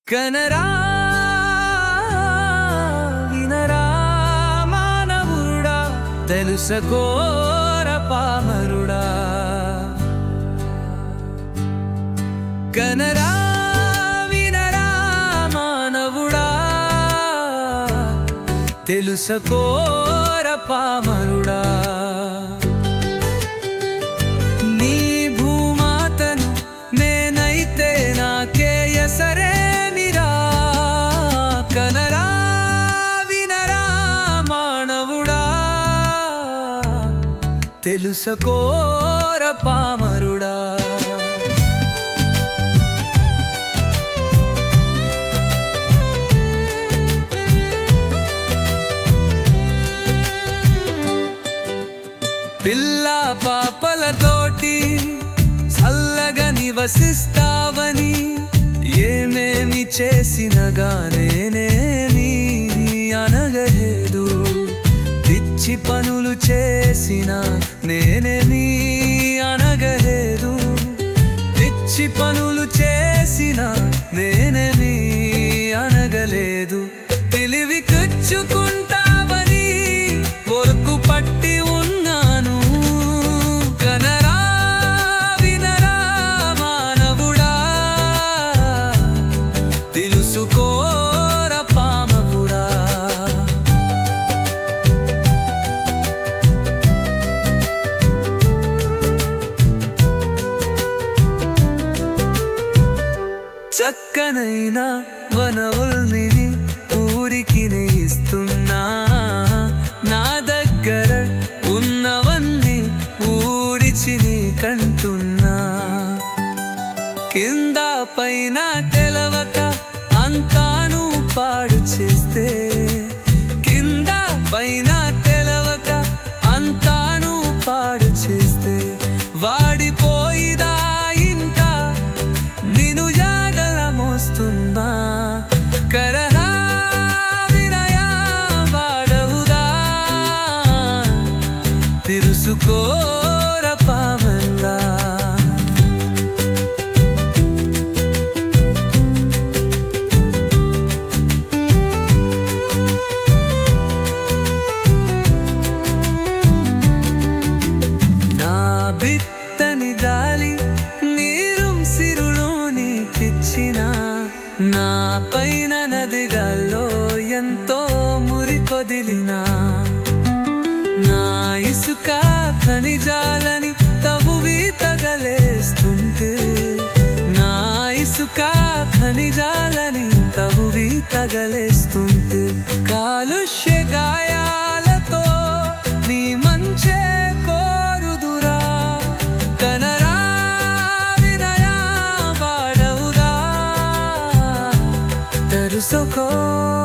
కనరా వినరా మానవుడా తెలుసకోర పామరుడా కనరా వినరా మానవుడా తెలుసకోర పామరుడా నీ భూమాతను నేనైతే నాకే ఎసరేమిరా కనరా వినరా మానవుడా తెలుసకోర పామరుడా పిల్ల పాపలతోటి చల్లగా నివసిస్తావని ఏమేమి చేసిన గానేనేమి అనగలేదు పిచ్చి పనులు చేసిన నేనేమి అనగలేదు పిచ్చి పనులు చేసిన నేనేమి అనగలేదు తెలివి కచ్చుకుంటావని కొరకు పట్టి ఉన్నాను కనరా వినరా మానవుడా తెలుసుకోర పామకుడా చక్కనైన వనవుల్ని ఊరికి ఇస్తున్నా నా దగ్గర ఉన్నవన్నీ ఊరిచి కంటున్నా కింద పైన తెలవక అంతాను పాడు చేస్తే కింద పైన తెలవక అంతాను పాడు చేస్తే వాడిపోయిదా ఇంకా నిను జాగల మోస్తున్నా కరహా వినయా వాడవుదా తెలుసుకోర పావల్లా నా బిత్తని గాలి నీరు సిరులు నీకిచ్చిన నా పైన నదిగాల్లో ఎంతో మురికొదిలినా నా ఇసుక ఖనిజాలని తవువి తగలేస్తుంటే నా ఇసుక ఖనిజాలని తవువి తగలేస్తుంటే కాలుష్య గాయాలతో నీ మంచే కోరుదురా కనరా వినయా వాడవురా తెలుసుకో